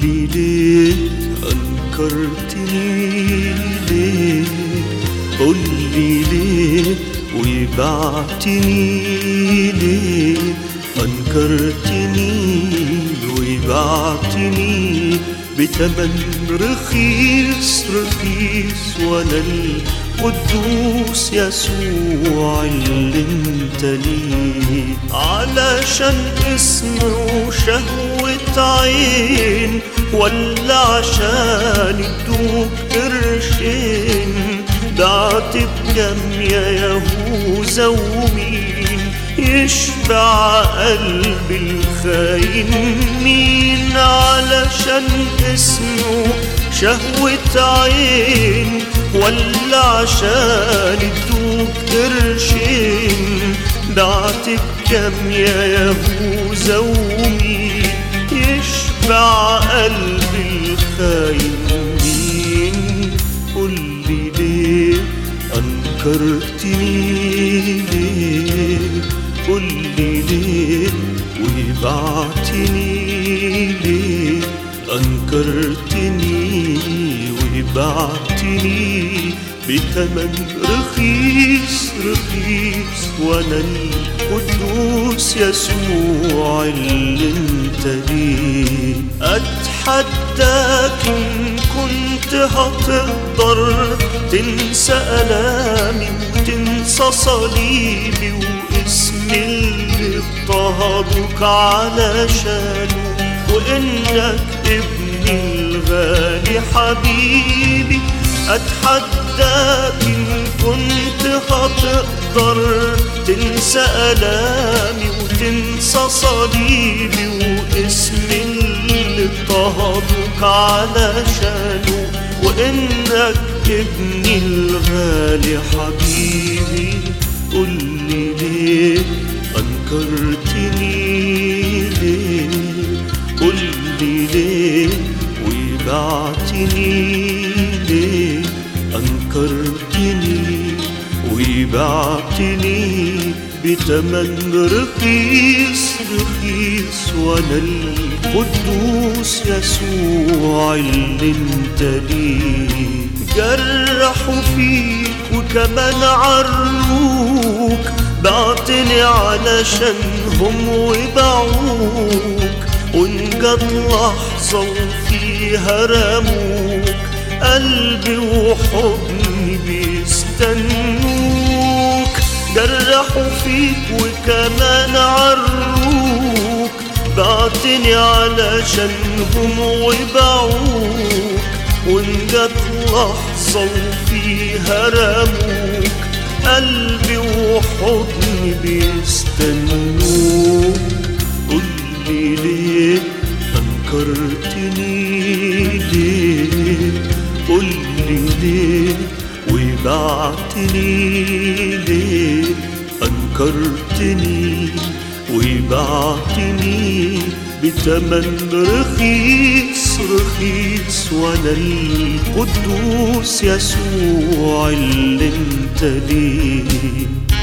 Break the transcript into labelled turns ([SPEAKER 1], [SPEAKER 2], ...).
[SPEAKER 1] لي ليه أنكرتني ليه قول لي ليه وبعتني ليه أنكرتني وبعتني بتمن رخيص رخيص وانا القدوس يسوع اللي انت ليه علشان اسم وشهوة عين ولا عشان يدوك قرشين دعت بكم يا يهوذا ومين يشبع قلب الخاين مين علشان اسمه شهوة عين ولا عشان يدوك قرشين دعت بكم يا يهوذا ومين يشبع قلب الخاين مين قولي ليه أنكرتني ليه قولي ليه وبعتني ليه أنكرتني وبعتني بتمن رخيص رخيص وانا القدوس يسوع اللي انت ليه اتحداك ان كنت هتقدر تنسى الامي وتنسى صليبي واسم اللي اضطهدوك علشانه وانك ابني الغالي حبيبي اتحداك ان كنت هتقدر تنسى الامي وتنسى صليبي واسم اللي اضطهدوك علشانه وانك ابني الغالي حبيبي قولي ليه انكرتني ليه قولي ليه وبعتني ليه أنكرتني وبعتني بتمن رخيص رخيص وانا القدوس يسوع اللي انت ليه جرحوا فيك وكمان عروك بعتني علشانهم وباعوك وان جت لحظة وفيها رموك قلبي وحضني بيستنوك جرحوا فيك وكمان عروك بعتني علشانهم وباعوك وان جت لحظة وفيها رموك قلبي وحضني بيستنوك قولي ليه أنكرتني ليه قولي ليه وبعتني ليه أنكرتني وبعتني بتمن رخيص رخيص وانا القدوس يسوع اللي انت ليه